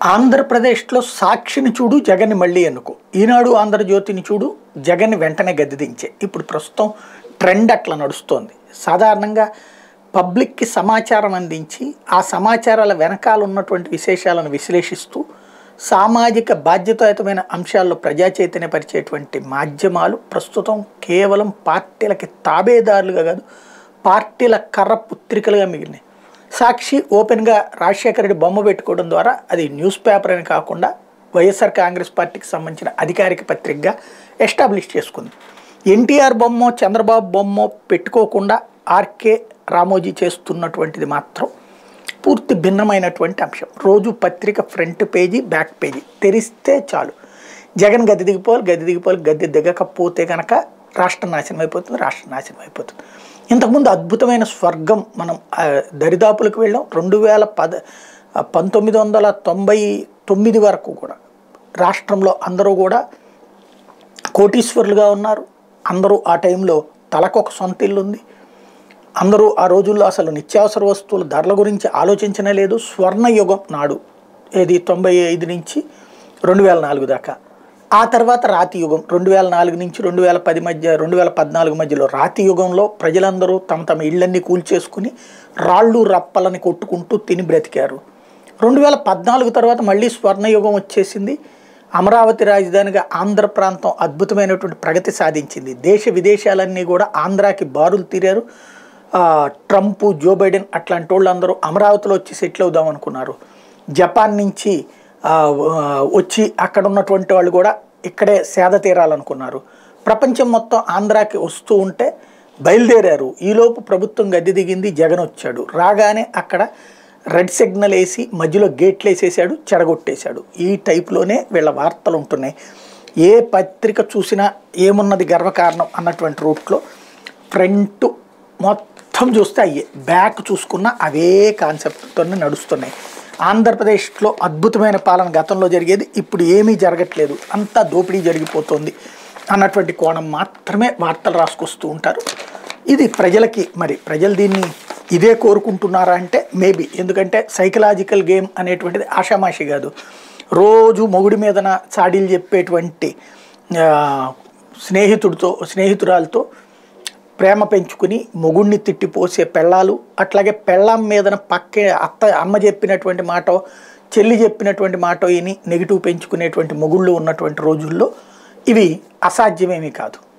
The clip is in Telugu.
ఆంధ్రప్రదేశ్లో సాక్షిని చూడు జగన్ని మళ్ళీ ఎన్నుకో ఈనాడు ఆంధ్రజ్యోతిని చూడు జగన్ని వెంటనే గద్దెదించే ఇప్పుడు ప్రస్తుతం ట్రెండ్ అట్లా నడుస్తోంది సాధారణంగా పబ్లిక్కి సమాచారం అందించి ఆ సమాచారాల వెనకాల ఉన్నటువంటి విశేషాలను విశ్లేషిస్తూ సామాజిక బాధ్యతాయుతమైన అంశాల్లో ప్రజా చైతన్యపరిచేటువంటి మాధ్యమాలు ప్రస్తుతం కేవలం పార్టీలకి తాబేదారులుగా కాదు పార్టీల కర్ర పుత్రికలుగా మిగిలినాయి సాక్షి ఓపెన్గా రాజశేఖర రెడ్డి బొమ్మ పెట్టుకోవడం ద్వారా అది న్యూస్ పేపర్ అని కాకుండా వైఎస్ఆర్ కాంగ్రెస్ పార్టీకి సంబంధించిన అధికారిక పత్రికగా ఎస్టాబ్లిష్ చేసుకుంది ఎన్టీఆర్ బొమ్మ చంద్రబాబు బొమ్మ పెట్టుకోకుండా ఆర్కే రామోజీ చేస్తున్నటువంటిది మాత్రం పూర్తి భిన్నమైనటువంటి అంశం రోజు పత్రిక ఫ్రంట్ పేజీ బ్యాక్ పేజీ తెరిస్తే చాలు జగన్ గద్దె దిగిపోవాలి గద్దె దిగిపోవాలి గద్దె దిగకపోతే కనుక రాష్ట్రం నాశనం అయిపోతుంది రాష్ట్రం నాశనం అయిపోతుంది ఇంతకుముందు అద్భుతమైన స్వర్గం మనం ఆ, దరిదాపులకు వెళ్ళాం రెండు వేల పద ఆ, పంతొమ్మిది వందల తొంభై తొమ్మిది వరకు కూడా రాష్ట్రంలో అందరూ కూడా కోటీశ్వరులుగా ఉన్నారు అందరూ ఆ టైంలో తలకొక సొంత ఇల్లు ఉంది అందరూ ఆ రోజుల్లో అసలు నిత్యావసర వస్తువుల ధరల గురించి ఆలోచించనే లేదు స్వర్ణయుగం నాడు ఏది తొంభై ఐదు నుంచి రెండు వేల నాలుగు దాకా ఆ తర్వాత రాతి యుగం రెండు వేల నాలుగు నుంచి రెండు వేల పది మధ్య రెండు వేల పద్నాలుగు మధ్యలో రాతి యుగంలో ప్రజలందరూ తమ తమ ఇళ్ళన్నీ కూల్చేసుకుని రాళ్ళు రప్పలని కొట్టుకుంటూ తిని బ్రతికారు రెండు వేల పద్నాలుగు తర్వాత మళ్ళీ స్వర్ణయుగం వచ్చేసింది అమరావతి రాజధానిగా ఆంధ్ర ప్రాంతం అద్భుతమైనటువంటి ప్రగతి సాధించింది దేశ విదేశాలన్నీ కూడా ఆంధ్రాకి బారులు తీరారు ఆ, ట్రంప్ జో బైడెన్ అట్లాంటి వాళ్ళు అందరూ అమరావతిలో వచ్చి సెటిల్ అవుదాం అనుకున్నారు జపాన్ నుంచి ఆ, ఆ, వచ్చి అక్కడ ఉన్నటువంటి వాళ్ళు కూడా ఇక్కడే సేద తీరాలనుకున్నారు ప్రపంచం మొత్తం ఆంధ్రాకి వస్తూ ఉంటే బయలుదేరారు ఈలోపు ప్రభుత్వం గద్దె దిగింది జగన్ వచ్చాడు రాగానే అక్కడ రెడ్ సిగ్నల్ వేసి మధ్యలో గేట్లు వేసేసాడు చెడగొట్టేశాడు ఈ టైప్లోనే వీళ్ళ వార్తలు ఉంటున్నాయి ఏ పత్రిక చూసినా ఏమున్నది గర్వకారణం అన్నటువంటి రూట్లో ఫ్రంట్ మొత్తం చూస్తే అయ్యే బ్యాక్ చూసుకున్న అవే కాన్సెప్ట్తోనే నడుస్తున్నాయి ఆంధ్రప్రదేశ్లో అద్భుతమైన పాలన గతంలో జరిగేది ఇప్పుడు ఏమీ జరగట్లేదు అంతా దోపిడీ జరిగిపోతుంది అన్నటువంటి కోణం మాత్రమే వార్తలు రాసుకొస్తూ ఉంటారు ఇది ప్రజలకి మరి ప్రజలు దీన్ని ఇదే కోరుకుంటున్నారా అంటే మేబీ ఎందుకంటే సైకలాజికల్ గేమ్ అనేటువంటిది ఆషామాషి కాదు రోజు మొగుడి మీదన చాడీలు చెప్పేటువంటి ఆ, స్నేహితుడితో స్నేహితురాలతో ప్రేమ పెంచుకుని మొగుడిని తిట్టిపోసే పెళ్ళాలు అట్లాగే పెళ్ళాం మీదన పక్కే అత్త అమ్మ చెప్పినటువంటి మాట చెల్లి చెప్పినటువంటి మాట విని నెగిటివ్ పెంచుకునేటువంటి మొగుళ్ళు ఉన్నటువంటి రోజుల్లో ఇవి అసాధ్యమేమీ కాదు